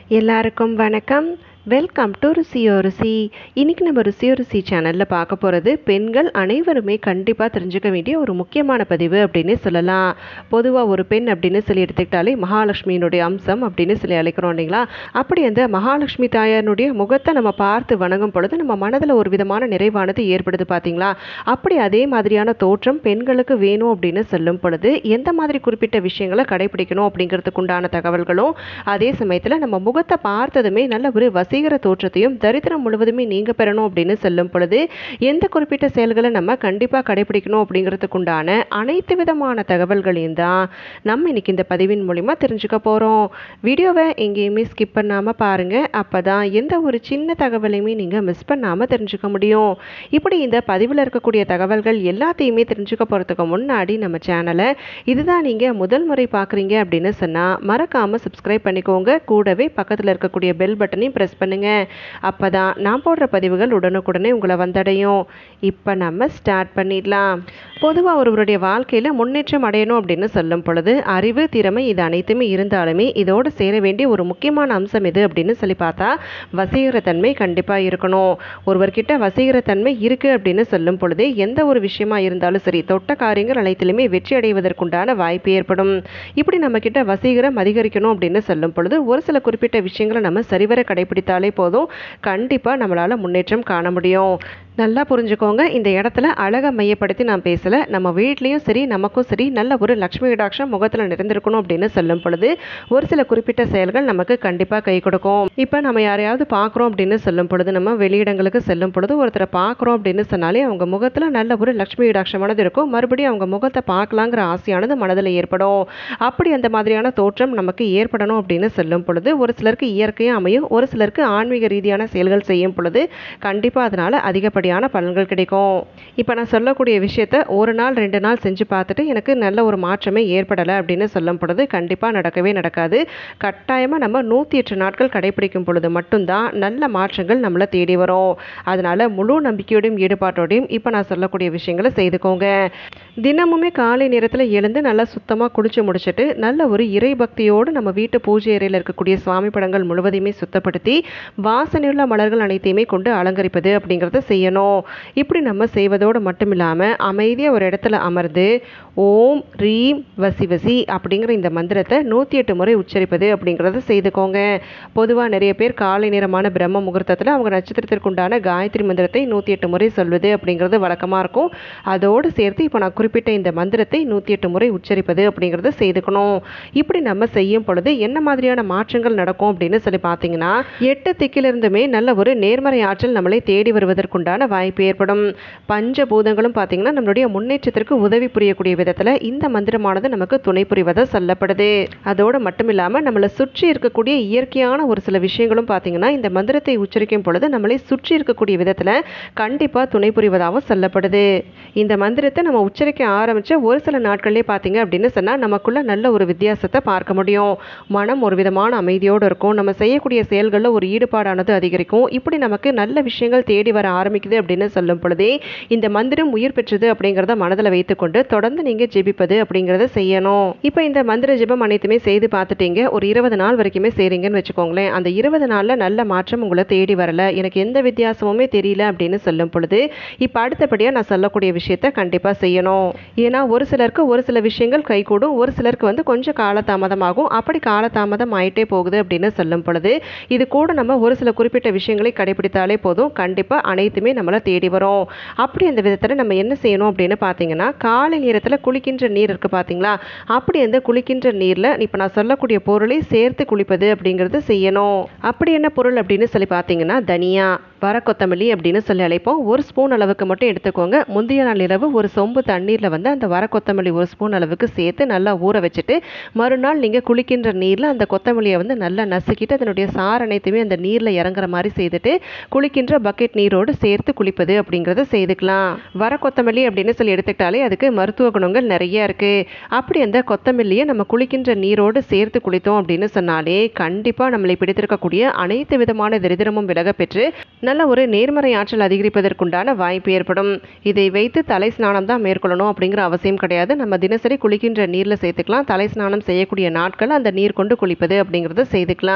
எல்லாருக்கும் வணக்கம் welcome to ருசியோ ருசி இன்றைக்கி நம்ம ருசியோ ருசி சேனலில் பார்க்க போகிறது பெண்கள் அனைவருமே கண்டிப்பாக தெரிஞ்சுக்க வேண்டிய ஒரு முக்கியமான பதிவு அப்படின்னு சொல்லலாம் பொதுவாக ஒரு பெண் அப்படின்னு சொல்லி எடுத்துக்கிட்டாலே மகாலட்சுமியினுடைய அம்சம் அப்படின்னு சொல்லி அழைக்கிறோம் இல்லைங்களா அப்படி அந்த மகாலட்சுமி தாயாருடைய முகத்தை நம்ம பார்த்து வணங்கும் பொழுது நம்ம மனதில் ஒரு விதமான நிறைவானது ஏற்படுது பார்த்தீங்களா அப்படி அதே மாதிரியான தோற்றம் பெண்களுக்கு வேணும் அப்படின்னு சொல்லும் பொழுது எந்த மாதிரி குறிப்பிட்ட விஷயங்களை கடைபிடிக்கணும் அப்படிங்கிறதுக்கு உண்டான தகவல்களும் அதே சமயத்தில் நம்ம முகத்தை பார்த்ததுமே நல்ல ஒரு வசீகர தோற்றத்தையும் தரித்திரம் முழுவதுமே நீங்க பெறணும் அப்படின்னு சொல்லும் பொழுது எந்த குறிப்பிட்ட செயல்களை நம்ம கண்டிப்பாக கடைபிடிக்கணும் அப்படிங்கிறதுக்கு உண்டான அனைத்து விதமான தகவல்களையும் தான் நம்ம இன்னைக்கு இந்த பதிவின் மூலிமா தெரிஞ்சுக்க போகிறோம் வீடியோவை எங்கேயுமே ஸ்கிப் பண்ணாமல் பாருங்கள் அப்போ தான் எந்த ஒரு சின்ன தகவலையுமே நீங்கள் மிஸ் பண்ணாமல் தெரிஞ்சுக்க முடியும் இப்படி இந்த பதிவில் இருக்கக்கூடிய தகவல்கள் எல்லாத்தையுமே தெரிஞ்சுக்க போகிறதுக்கு முன்னாடி நம்ம சேனலை இதுதான் நீங்கள் முதல் முறை பார்க்குறீங்க அப்படின்னு சொன்னால் மறக்காமல் சப்ஸ்கிரைப் பண்ணிக்கோங்க கூடவே பக்கத்தில் இருக்கக்கூடிய பெல் பட்டனையும் ப்ரெஸ் பண்ணுங்கள் அப்போ தான் நான் போடுற பதிவுகள் உடனுக்குடனே உங்களை வந்தடையும் இப்போ நம்ம ஸ்டார்ட் பண்ணிடலாம் பொதுவாக ஒருவருடைய வாழ்க்கையில் முன்னேற்றம் அடையணும் அப்படின்னு சொல்லும் பொழுது அறிவு திறமை இது அனைத்துமே இருந்தாலுமே இதோடு சேர வேண்டிய ஒரு முக்கியமான அம்சம் எது அப்படின்னு சொல்லி பார்த்தா வசீகரத்தன்மை கண்டிப்பாக இருக்கணும் ஒருவர்கிட்ட வசீகரத்தன்மை இருக்குது அப்படின்னு சொல்லும் பொழுதே எந்த ஒரு விஷயமா இருந்தாலும் சரி தொட்ட காரியங்கள் அனைத்திலுமே வெற்றி அடைவதற்குண்டான வாய்ப்பு ஏற்படும் இப்படி நம்ம கிட்ட வசீகரம் அதிகரிக்கணும் அப்படின்னு சொல்லும் பொழுது ஒரு சில குறிப்பிட்ட விஷயங்களை நம்ம சரிவர கடைபிடித்தாலே போதும் கண்டிப்பாக நம்மளால் முன்னேற்றம் காண முடியும் நல்லா புரிஞ்சுக்கோங்க இந்த இடத்துல அழகை மையப்படுத்தி நான் பேசலை நம்ம வீட்லேயும் சரி நமக்கும் சரி நல்ல ஒரு லக்ஷ்மி கடாட்சம் முகத்தில் நிறைந்திருக்கணும் அப்படின்னு சொல்லும் பொழுது ஒரு சில குறிப்பிட்ட செயல்கள் நமக்கு கண்டிப்பாக கை கொடுக்கும் இப்போ நம்ம யாரையாவது பார்க்குறோம் அப்படின்னு சொல்லும் பொழுது நம்ம வெளியிடங்களுக்கு செல்லும் பொழுது ஒருத்தரை பார்க்குறோம் அப்படின்னு சொன்னாலே அவங்க முகத்தில் நல்ல ஒரு லக்ஷ்மி கடாட்சமானது இருக்கும் மறுபடியும் அவங்க முகத்தை பார்க்கலாங்கிற ஆசையானது மனதில் ஏற்படும் அப்படி அந்த மாதிரியான தோற்றம் நமக்கு ஏற்படணும் அப்படின்னு சொல்லும் பொழுது ஒரு சிலருக்கு இயற்கையாக அமையும் ஒரு சிலருக்கு ஆன்மீக ரீதியான செயல்கள் செய்யும் பொழுது கண்டிப்பாக அதனால் அதிகப்படியான பலன்கள் கிடைக்கும் இப்போ நான் சொல்லக்கூடிய விஷயத்த ஒரு நாள் ரெண்டு நாள் செஞ்சு பார்த்துட்டு எனக்கு நல்ல ஒரு மாற்றமே ஏற்படலை அப்படின்னு சொல்லும் பொழுது கண்டிப்பாக நடக்கவே நடக்காது கட்டாயமாக நம்ம நூற்றி எட்டு நாட்கள் கடைபிடிக்கும் பொழுது மட்டும்தான் நல்ல மாற்றங்கள் நம்மளை தேடி வரும் அதனால் முழு நம்பிக்கையோடையும் ஈடுபாட்டோடையும் இப்போ நான் சொல்லக்கூடிய விஷயங்களை செய்துக்கோங்க தினமுமே காலை நேரத்தில் எழுந்து நல்லா சுத்தமாக குளிச்சு முடிச்சுட்டு நல்ல ஒரு இறை பக்தியோடு நம்ம வீட்டு பூஜை அறையில் இருக்கக்கூடிய சுவாமி படங்கள் முழுவதையுமே சுத்தப்படுத்தி வாசனையுள்ள மலர்கள் அனைத்தையுமே கொண்டு அலங்கரிப்பது அப்படிங்கிறத செய்யணும் இப்படி நம்ம செய்வதோடு மட்டும் இல்லாமல் அமைதியாக ஒரு இடத்துல அமர்ந்து ஓம் ரீம் வசி வசி அப்படிங்கிற இந்த மந்திரத்தை நூற்றி எட்டு முறை உச்சரிப்பது அப்படிங்கிறத செய்துக்கோங்க பொதுவாக நிறைய பேர் காலை நேரமான பிரம்ம முகூர்த்தத்தில் அவங்க நட்சத்திரத்திற்கு உண்டான காயத்ரி மந்திரத்தை நூற்றி எட்டு முறை சொல்வது அப்படிங்கிறது வழக்கமாக இருக்கும் அதோடு சேர்த்து இப்போ நான் குறிப்பிட்ட இந்த மந்திரத்தை நூற்றி எட்டு முறை உச்சரிப்பது அப்படிங்கிறத செய்துக்கணும் இப்படி நம்ம செய்யும் பொழுது என்ன மாதிரியான மாற்றங்கள் நடக்கும் அப்படின்னு சொல்லி பார்த்தீங்கன்னா எட்டு திக்கிலிருந்துமே நல்ல ஒரு நேர்மறை ஆற்றல் நம்மளை தேடி வருவதற்குண்டான வாய்ப்பு ஏற்படும் பஞ்சபூதங்களும் பார்த்தீங்கன்னா நம்மளுடைய முன்னேற்றத்திற்கு உதவி புரியக்கூடிய விதத்தில் இந்த மந்திரமானது நமக்கு துணை புரிவதை சொல்லப்படுது அதோடு மட்டும் இல்லாமல் நம்மளை சுற்றி இருக்கக்கூடிய இயற்கையான ஒரு சில விஷயங்களும் பார்த்தீங்கன்னா இந்த மந்திரத்தை உச்சரிக்கும் பொழுது நம்மளை சுற்றி இருக்கக்கூடிய விதத்தில் கண்டிப்பாக துணை புரிவதாகவும் சொல்லப்படுது இந்த மந்திரத்தை நம்ம உச்சரிக்க ஆரம்பித்த ஒரு சில நாட்கள்லேயே பார்த்தீங்க அப்படின்னு சொன்னால் நமக்குள்ள நல்ல ஒரு வித்தியாசத்தை பார்க்க முடியும் மனம் ஒரு விதமான அமைதியோடு இருக்கும் நம்ம செய்யக்கூடிய செயல்களில் ஒரு ஈடுபாடானது அதிகரிக்கும் இப்படி நமக்கு நல்ல விஷயங்கள் தேடி வர ஆரம்பிக்குது அப்படின்னு சொல்லும் பொழுதே இந்த மந்திரம் உயிர் பெற்றது அப்படிங்கிறத மனதில் வைத்துக்கொண்டு தொடர்ந்து நீங்கள் ஜெபிப்பது அப்படிங்கிறத செய்யணும் இப்போ இந்த மந்திர ஜெபம் அனைத்துமே செய்து பார்த்துட்டீங்க ஒரு இருபது நாள் வரைக்குமே செய்கிறீங்கன்னு வச்சுக்கோங்களேன் அந்த இருபது நாளில் நல்ல மாற்றம் உங்களை தேடி வரல எனக்கு எந்த வித்தியாசமுமே தெரியல அப்படின்னு சொல்லும் பொழுது இப்போ அடுத்தபடியாக நான் சொல்லக்கூடிய விஷயத்த கண்டிப்பாக செய்யணும் ஏன்னா ஒரு சிலருக்கு ஒரு சில விஷயங்கள் கைகூடும் ஒரு சிலருக்கு வந்து கொஞ்சம் காலதாமதமாகும் அப்படி காலதாமதம் ஆயிட்டே போகுது அப்படின்னு சொல்லும் பொழுது இது கூட நம்ம ஒரு சில குறிப்பிட்ட விஷயங்களை கடைபிடித்தாலே போதும் கண்டிப்பாக அனைத்துமே நம்மளை தேடி வரும் அப்படி அந்த விதத்தில் நம்ம என்ன செய்யணும் அப்படின்னு பார்த்தீங்கன்னா காலை நேரத்தில் குளிக்கின்ற நீர் இருக்குது பார்த்தீங்களா அப்படி அந்த குளிக்கின்ற நீரில் இப்போ நான் சொல்லக்கூடிய பொருளை சேர்த்து குளிப்பது அப்படிங்கிறது செய்யணும் அப்படி என்ன பொருள் அப்படின்னு சொல்லி பார்த்தீங்கன்னா தனியா வர கொத்தமல்லி அப்படின்னு சொல்லி அழைப்போம் ஒரு ஸ்பூன் அளவுக்கு மட்டும் எடுத்துக்கோங்க முந்தைய நாள் இரவு ஒரு சொம்பு தண்ணீரில் வந்து அந்த வர கொத்தமல்லி ஒரு ஸ்பூன் அளவுக்கு சேர்த்து நல்லா ஊற வச்சுட்டு மறுநாள் நீங்கள் குளிக்கின்ற நீரில் அந்த கொத்தமல்லியை வந்து நல்லா நசுக்கிட்டு அதனுடைய சார் அனைத்துமே அந்த நீரில் இறங்குற மாதிரி செய்துட்டு குளிக்கின்ற பக்கெட் நீரோடு சேர்த்து குளிப்பது அப்படிங்கிறத செய்துக்கலாம் வர கொத்தமல்லி அப்படின்னு சொல்லி எடுத்துக்கிட்டாலே அதுக்கு மருத்துவ குணங்கள் நிறைய இருக்குது அப்படி அந்த கொத்தமல்லியை நம்ம குளிக்கின்ற நீரோடு சேர்த்து குளித்தோம் அப்படின்னு சொன்னாலே கண்டிப்பாக நம்மளை பிடித்திருக்கக்கூடிய அனைத்து விதமான தரித்திரமும் விலக பெற்று நல்ல ஒரு நேர்மறை ஆற்றல் அதிகரிப்பதற்குண்டான வாய்ப்பு ஏற்படும் இதை வைத்து தலை ஸ்நானம் தான் மேற்கொள்ளணும் அப்படிங்கிற அவசியம் கிடையாது நம்ம தினசரி குளிக்கின்ற நீரில் சேர்த்துக்கலாம் தலை ஸ்நானம் செய்யக்கூடிய நாட்கள் அந்த நீர் கொண்டு குளிப்பது அப்படிங்கிறத செய்துக்கலாம்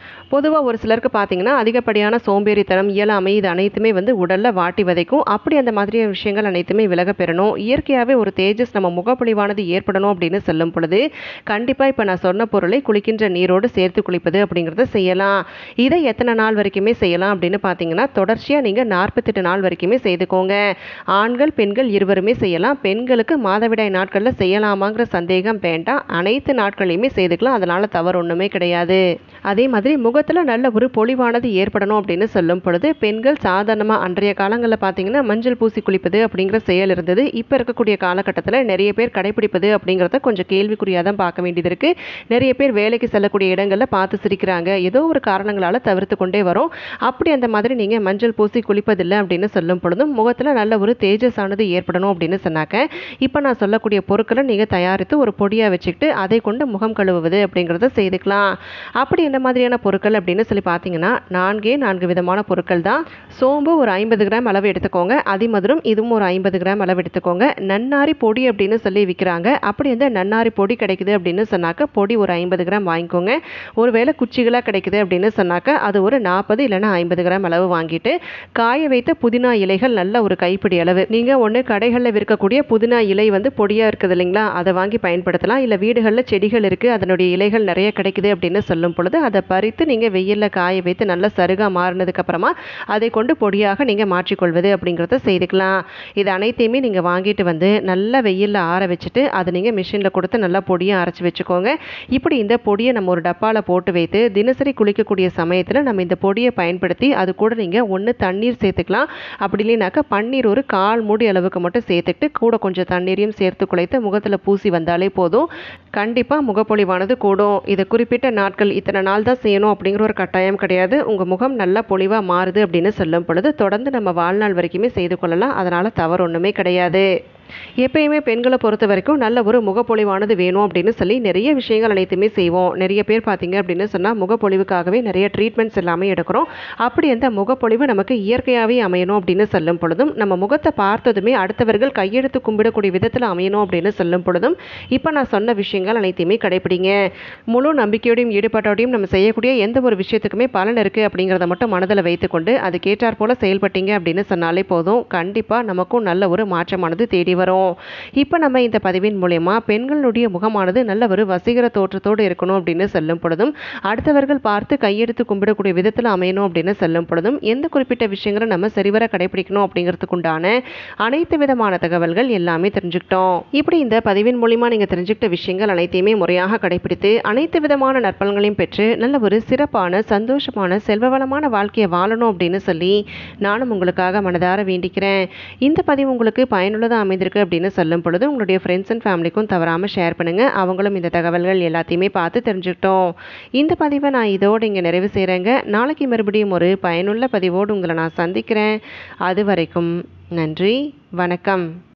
பொதுவாக ஒரு சிலருக்கு பார்த்தீங்கன்னா அதிகப்படியான சோம்பேறித்தனம் இயலாமை இது அனைத்துமே வந்து உடலில் வாட்டி வதைக்கும் அப்படி அந்த மாதிரியான விஷயங்கள் அனைத்துமே விலக பெறணும் இயற்கையாகவே ஒரு தேஜஸ் நம்ம முகப்பொழிவானது ஏற்படணும் அப்படின்னு சொல்லும் பொழுது கண்டிப்பாக இப்போ நான் சொன்ன பொருளை குளிக்கின்ற நீரோடு சேர்த்து குளிப்பது அப்படிங்கிறத செய்யலாம் இதை எத்தனை நாள் வரைக்குமே செய்யலாம் அப்படின்னு பார்த்தீங்கன்னா தொடர்ச்சியாக நீங்கள் நாற்பத்தெட்டு நாள் வரைக்குமே செய்துக்கோங்க ஆண்கள் பெண்கள் இருவருமே செய்யலாம் பெண்களுக்கு மாதவிடாய் நாட்களில் செய்யலாமாங்கிற சந்தேகம் வேண்டாம் அனைத்து நாட்களையுமே செய்துக்கலாம் அதனால் தவறு ஒன்றுமே கிடையாது அதே மாதிரி முகத்தில் நல்ல ஒரு பொலிவானது ஏற்படணும் அப்படின்னு சொல்லும் பொழுது பெண்கள் சாதாரணமாக அன்றைய காலங்களில் பார்த்தீங்கன்னா மஞ்சள் பூசி குளிப்பது அப்படிங்கிற செயல் இருந்தது இப்போ இருக்கக்கூடிய காலகட்டத்தில் நிறைய பேர் கடைபிடிப்பது அப்படிங்கிறத கொஞ்சம் கேள்விக்குறியாக தான் பார்க்க வேண்டியது இருக்குது நிறைய பேர் வேலைக்கு செல்லக்கூடிய இடங்களில் பார்த்து சிரிக்கிறாங்க ஏதோ ஒரு காரணங்களால் தவிர்த்து கொண்டே வரும் அப்படி அந்த மாதிரி நீங்கள் மஞ்சள் பூசி குளிப்பதில்லை அப்படின்னு சொல்லும் பொழுதும் முகத்தில் நல்ல ஒரு தேஜஸானது ஏற்படணும் அப்படின்னு சொன்னாக்க இப்போ நான் சொல்லக்கூடிய பொருட்களை நீங்கள் தயாரித்து ஒரு பொடியாக வச்சுக்கிட்டு அதை கொண்டு முகம் கழுவுவது அப்படிங்கிறத செய்துக்கலாம் அப்படி என்ன மாதிரியான பொருட்கள் அப்படின்னு சொல்லி பார்த்தீங்கன்னா நான்கே நான்கு விதமான பொருட்கள் தான் சோம்பு ஒரு ஐம்பது கிராம் அளவு எடுத்துக்கோங்க அதிமதுரம் இதுவும் ஒரு ஐம்பது கிராம் அளவு எடுத்துக்கோங்க நன்னாரி பொடி அப்படின்னு சொல்லி விற்கிறாங்க அப்படி வந்து நன்னாரி பொடி கிடைக்குது அப்படின்னு சொன்னாக்க பொடி ஒரு ஐம்பது கிராம் வாங்கிக்கோங்க ஒருவேளை குச்சிகளாக கிடைக்குது அப்படின்னு சொன்னாக்க அது ஒரு நாற்பது இல்லைன்னா ஐம்பது கிராம் அளவு வாங்கிட்டு காய வைத்த புதினா இலைகள் நல்ல ஒரு கைப்பிடி அளவு நீங்கள் ஒன்று கடைகளில் விற்கக்கூடிய புதினா இலை வந்து பொடியாக இருக்குது இல்லைங்களா அதை வாங்கி பயன்படுத்தலாம் இல்லை வீடுகளில் செடிகள் இருக்குது அதனுடைய இலைகள் நிறைய கிடைக்குது அப்படின்னு சொல்லும் பொழுது அதை பறித்து நீங்கள் வெயிலில் காய வைத்து நல்லா சருகாக மாறினதுக்கப்புறமா அதை கொண்டு பொடியாக நீங்கள் மாற்றிக்கொள்வது அப்படிங்கிறத செய்துக்கலாம் இது அனைத்தையுமே நீங்கள் வாங்கிட்டு வந்து நல்லா வெயிலில் ஆற வச்சுட்டு அதை நீங்கள் மிஷினில் கொடுத்து நல்லா பொடியாக அரைச்சி வச்சுக்கோங்க இப்படி இந்த பொடியை நம்ம ஒரு டப்பாவில் போட்டு வைத்து தினசரி குளிக்கக்கூடிய சமயத்தில் நம்ம இந்த பொடியை பயன்படுத்தி அது கூட நீங்கள் ஒன்று தண்ணீர் சேர்த்துக்கலாம் அப்படி இல்லைனாக்கா பன்னீர் ஒரு கால் மூடி அளவுக்கு மட்டும் சேர்த்துட்டு கூட கொஞ்சம் தண்ணீரையும் சேர்த்து குழைத்து முகத்தில் பூசி வந்தாலே போதும் கண்டிப்பாக முகப்பொழிவானது கூடும் இதை குறிப்பிட்ட நாட்கள் இத்தனை நாள் தான் செய்யணும் அப்படிங்கிற ஒரு கட்டாயம் கிடையாது உங்கள் முகம் நல்லா பொலிவாக மாறுது அப்படின்னு சொல்லும் பொழுது தொடர்ந்து நம்ம வாழ்நாள் வரைக்குமே செய்து கொள்ளலாம் அதனால் தவறு ஒன்றுமே கிடையாது எப்பயுமே பெண்களை பொறுத்த வரைக்கும் நல்ல ஒரு முகப்பொழிவானது வேணும் அப்படின்னு சொல்லி நிறைய விஷயங்கள் அனைத்துமே செய்வோம் நிறைய பேர் பார்த்தீங்க அப்படின்னு சொன்னால் முகப்பொழிவுக்காகவே நிறைய ட்ரீட்மெண்ட்ஸ் எல்லாமே எடுக்கிறோம் அப்படி அந்த முகப்பொழிவு நமக்கு இயற்கையாகவே அமையணும் அப்படின்னு சொல்லும் பொழுதும் நம்ம முகத்தை பார்த்ததுமே அடுத்தவர்கள் கையெடுத்து கும்பிடக்கூடிய விதத்தில் அமையணும் அப்படின்னு சொல்லும் பொழுதும் இப்போ நான் சொன்ன விஷயங்கள் அனைத்தையுமே கடைப்பிடிங்க முழு நம்பிக்கையோடையும் ஈடுபாட்டோடையும் நம்ம செய்யக்கூடிய எந்த ஒரு விஷயத்துக்குமே பலன் இருக்குது அப்படிங்கிறத மட்டும் மனதில் வைத்துக்கொண்டு அதுக்கேற்றாற் போல் செயல்பட்டீங்க அப்படின்னு சொன்னாலே போதும் கண்டிப்பாக நமக்கும் நல்ல ஒரு மாற்றமானது தேடி வரும் இப்போ நம்ம இந்த பதிவின் மூலயமா பெண்களுடைய முகமானது நல்ல ஒரு வசீகர தோற்றத்தோடு இருக்கணும் அப்படின்னு சொல்லும் பொழுதும் அடுத்தவர்கள் பார்த்து கையெடுத்து கும்பிடக்கூடிய விதத்தில் அமையணும் அப்படின்னு சொல்லும் பொழுதும் எந்த குறிப்பிட்ட விஷயங்களை நம்ம சரிவர கடைபிடிக்கணும் அப்படிங்கிறதுக்கு உண்டான அனைத்து விதமான தகவல்கள் எல்லாமே தெரிஞ்சுக்கிட்டோம் இப்படி இந்த பதிவின் மூலிமா நீங்கள் தெரிஞ்சுக்கிட்ட விஷயங்கள் அனைத்தையுமே முறையாக கடைபிடித்து அனைத்து விதமான நற்பலன்களையும் பெற்று நல்ல ஒரு சிறப்பான சந்தோஷமான செல்வவளமான வாழ்க்கையை வாழணும் அப்படின்னு சொல்லி நானும் உங்களுக்காக மனதார வேண்டிக்கிறேன் இந்த பதிவு உங்களுக்கு பயனுள்ளதாக அமைந்திருக்கு அப்படின்னு சொல்லும் பொழுது உங்களுடைய ஃப்ரெண்ட்ஸ் அண்ட் ஃபேமிலிக்கும் தவறாமல் ஷேர் பண்ணுங்கள் அவங்களும் இந்த தகவல்கள் எல்லாத்தையுமே பார்த்து தெரிஞ்சுக்கிட்டோம் இந்த பதிவை நான் இதோடு இங்கே நிறைவு செய்கிறேங்க நாளைக்கு மறுபடியும் ஒரு பயனுள்ள பதிவோடு உங்களை நான் சந்திக்கிறேன் அது வரைக்கும் நன்றி வணக்கம்